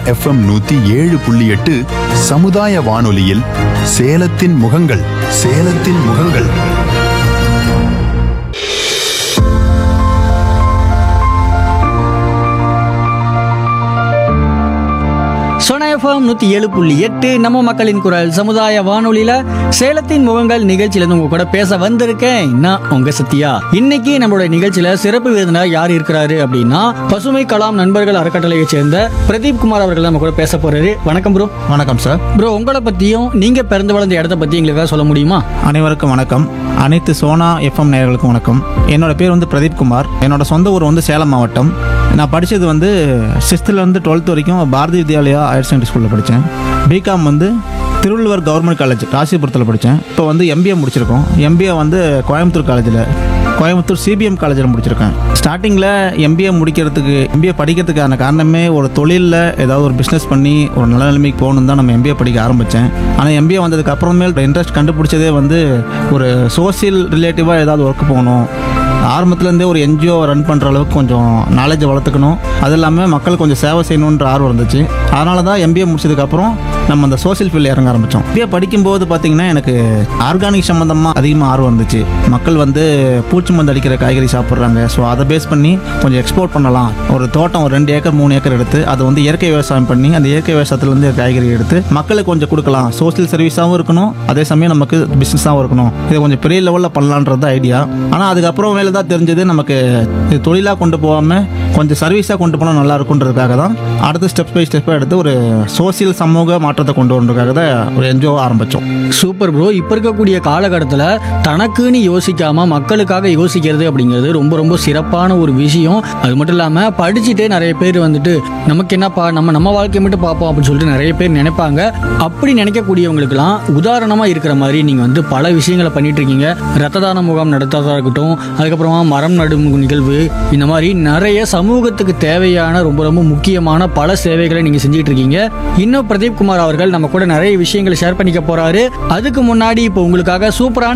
FM நூத்தி ஏழு புள்ளி எட்டு சமுதாய வானொலியில் சேலத்தின் முகங்கள் சேலத்தின் முகங்கள் சொனஎஃப்எம் நூற்றி ஏழு புள்ளி எட்டு நம்ம மக்களின் குரல் சமுதாய வானொலியில சேலத்தின் முகங்கள் நிகழ்ச்சியில இருந்து உங்க கூட பேச வந்திருக்கேன் நான் உங்க சத்யா இன்னைக்கு நம்மளோட நிகழ்ச்சியில சிறப்பு விருந்தினர் யார் இருக்கிறாரு அப்படின்னா பசுமை கலாம் நண்பர்கள் அறக்கட்டளையை சேர்ந்த பிரதீப் குமார் அவர்கள் நம்ம கூட பேச போறாரு வணக்கம் ப்ரோ வணக்கம் சார் ப்ரோ உங்களை பத்தியும் நீங்க பிறந்து வளர்ந்த இடத்த பத்தி எங்களுக்காக சொல்ல முடியுமா அனைவருக்கும் வணக்கம் அனைத்து சோனா எஃப்எம் நேயர்களுக்கும் வணக்கம் என்னோட பேர் வந்து பிரதீப் குமார் என்னோட சொந்த ஊர் வந்து சேலம் மாவட்டம் நான் படித்தது வந்து சிக்ஸ்த்துலேருந்து டுவெல்த் வரைக்கும் பாரதி வித்யாலயா ஹையர் செகண்டரி ஸ்கூலில் படித்தேன் பிகாம் வந்து திருவள்ளுவர் கவர்மெண்ட் காலேஜ் ராசிபுரத்தில் படித்தேன் இப்போ வந்து எம்பிஏ முடிச்சிருக்கோம் எம்பிஏ வந்து கோயம்புத்தூர் காலேஜில் கோயம்புத்தூர் சிபிஎம் காலேஜில் முடிச்சிருக்கேன் ஸ்டார்டிங்கில் எம்பிஏ முடிக்கிறதுக்கு எம்பிஏ படிக்கிறதுக்கான காரணமே ஒரு தொழிலில் ஏதாவது ஒரு பிஸ்னஸ் பண்ணி ஒரு நல்ல நிலைமைக்கு போகணும் தான் நம்ம எம்பிஏ படிக்க ஆரம்பித்தேன் ஆனால் எம்பிஏ வந்ததுக்கு அப்புறமேல் இன்ட்ரெஸ்ட் கண்டுபிடிச்சதே வந்து ஒரு சோசியல் ரிலேட்டிவாக ஏதாவது ஒர்க் போகணும் ஆரம்பத்துலேருந்தே ஒரு என்ஜிஓ ரன் பண்ணுற அளவுக்கு கொஞ்சம் நாலேஜை வளர்த்துக்கணும் அது இல்லாமல் மக்களுக்கு கொஞ்சம் சேவை செய்யணுன்ற ஆர்வம் இருந்துச்சு அதனால தான் எம்பிஏ முடிச்சதுக்கப்புறம் நம்ம அந்த சோஷியல் ஃபீல்டில் இறங்க ஆரம்பித்தோம் எம்பிஏ படிக்கும்போது பார்த்தீங்கன்னா எனக்கு ஆர்கானிக் சம்மந்தமாக அதிகமாக ஆர்வம் இருந்துச்சு மக்கள் வந்து பூச்சி மருந்து அடிக்கிற காய்கறி சாப்பிட்றாங்க ஸோ அதை பேஸ் பண்ணி கொஞ்சம் எக்ஸ்போர்ட் பண்ணலாம் ஒரு தோட்டம் ஒரு ரெண்டு ஏக்கர் மூணு ஏக்கர் எடுத்து அதை வந்து இயற்கை விவசாயம் பண்ணி அந்த இயற்கை விவசாயத்துலேருந்து காய்கறி எடுத்து மக்களுக்கு கொஞ்சம் கொடுக்கலாம் சோஷியல் சர்வீஸாகவும் இருக்கணும் அதே சமயம் நமக்கு பிஸ்னஸாகவும் இருக்கணும் இதை கொஞ்சம் பெரிய லெவலில் பண்ணலான்றது ஐடியா ஆனால் அதுக்கப்புறம் மேலே தான் தெரிஞ்சது நமக்கு இது தொழிலாக கொண்டு போகாமல் கொஞ்சம் சர்வீஸாக கொண்டு போனால் நல்லா இருக்குன்றதுக்காக தான் அடுத்த ஸ்டெப் பை ஸ்டெப்பாக எடுத்து ஒரு சோஷியல் சமூக மாற்றத்தை கொண்டு வரதுக்காக தான் ஒரு என்ஜிஓ ஆரம்பித்தோம் சூப்பர் ப்ரோ இப்போ இருக்கக்கூடிய காலகட்டத்தில் தனக்குன்னு யோசிக்காம மக்களுக்காக யோசிக்கிறது அப்படிங்கிறது ரொம்ப ரொம்ப சிறப்பான ஒரு விஷயம் அது மட்டும் இல்லாமல் படிச்சுட்டே நிறைய பேர் வந்துட்டு நமக்கு என்னப்பா நம்ம நம்ம வாழ்க்கையை மட்டும் பார்ப்போம் அப்படின்னு சொல்லிட்டு நிறைய பேர் நினைப்பாங்க அப்படி நினைக்கக்கூடியவங்களுக்கெல்லாம் உதாரணமாக இருக்கிற மாதிரி நீங்கள் வந்து பல விஷயங்களை பண்ணிட்டு இருக்கீங்க ரத்த தான முகாம் நடத்துறதா இருக்கட்டும் அதுக்கப்புறமா மரம் நடும் நிகழ்வு இந்த மாதிரி நிறைய சமூகத்துக்கு தேவையான ரொம்ப ரொம்ப முக்கியமான பல சேவைகளை நீங்கள் செஞ்சுட்டு இருக்கீங்க இன்னும் பிரதீப் குமார் அவர்கள் நம்ம கூட நிறைய விஷயங்களை ஷேர் பண்ணிக்க போறாரு அதுக்கு முன்னாடி இப்போ உங்களுக்காக சூப்பரான